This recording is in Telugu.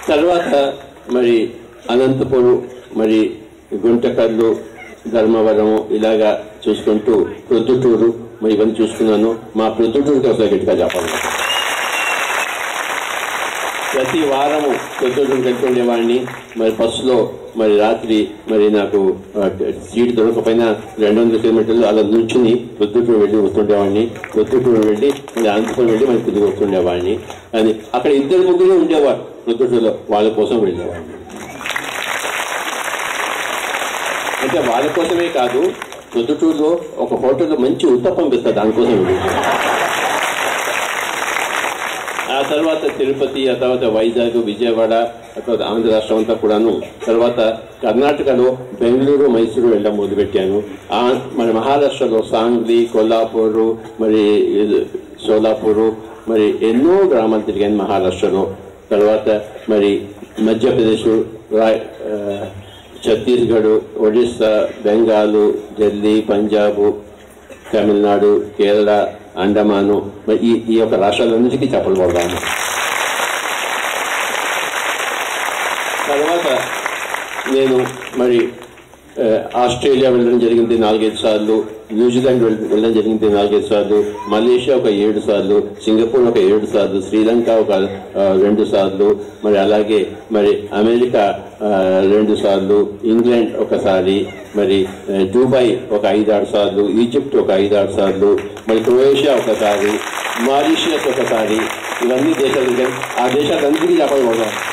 తర్వాత మరి అనంతపురం మరి గుంటకల్లు ధర్మవరం ఇలాగా చూసుకుంటూ ప్రొద్దుటూరు మరి ఇవన్నీ చూసుకున్నాను మా ప్రొద్దుటూరుకి ఒకసారి గట్టిగా చెప్పాలి ప్రతి వారము ప్రొద్దుటూరుకి వెళ్తుండేవాడిని మరి బస్సులో మరి రాత్రి మరి నాకు ఆ, సీట్ దొరకపోయినా రెండు వందల కిలోమీటర్లు అలా నుంచుని ప్రొద్దుటూరు వెళ్ళి వస్తుండేవాడిని ప్రొద్దుటూరు వెళ్ళి మరి అనంతపురం వెళ్ళి మరి తిరిగి వస్తుండేవాడిని అని అక్కడ ఇద్దరు ముగ్గురు ఉండేవారు ప్రొద్దుటూరులో వాళ్ళ కోసం వెళ్ళేవాడిని అంటే వాళ్ళ కోసమే కాదు ప్రొద్దుటూరులో ఒక హోటల్లో మంచి ఉత్తప్పం ఇస్తారు దానికోసం వెళ్ళేవాడిని. ఆ తర్వాత తిరుపతి ఆ తర్వాత వైజాగ్ విజయవాడ ఆ తర్వాత ఆంధ్ర రాష్ట్రం అంతా కూడాను తర్వాత కర్ణాటకలో బెంగళూరు మైసూరు వెళ్ళడం మొదలుపెట్టాను ఆ మరి మహారాష్ట్రలో సాంగ్లీ కొల్లాపూరు మరి ఇది సోలాపూరు మరి ఎన్నో గ్రామాలు తిరిగాను మహారాష్ట్రలో తర్వాత మరి మధ్యప్రదేశ్ రాయ్ ఆ, ఛత్తీస్గఢ్ ఒడిస్సా బెంగాలు ఢిల్లీ పంజాబ్ తమిళనాడు కేరళ అండమాను మరి ఈ ఈ యొక్క రాష్ట్రాలన్నిటికీ చెప్పలు కొడతాను తర్వాత నేను మరి ఆ, ఆస్ట్రేలియా వెళ్ళడం జరిగింది నాలుగైదు సార్లు న్యూజిలాండ్ వెళ్- వెళ్ళడం జరిగింది నాలుగైదు సార్లు మలేషియా ఒక ఏడు సార్లు సింగపూర్ ఒక ఏడు సార్లు శ్రీలంక ఒక ఆ, రెండు సార్లు మరి అలాగే మరి అమెరికా ఆ, రెండు సార్లు ఇంగ్లాండ్ ఒకసారి మరి ఆ, దుబాయ్ ఒక ఐదారు సార్లు ఈజిప్ట్ ఒక ఐదారు సార్లు మరి క్రొయేషియా ఒకసారి మారిషియస్ ఒకసారి ఇవన్నీ దేశాలు తిరిగాను. ఆ దేశాలన్నిటికీ చెప్పకూడదు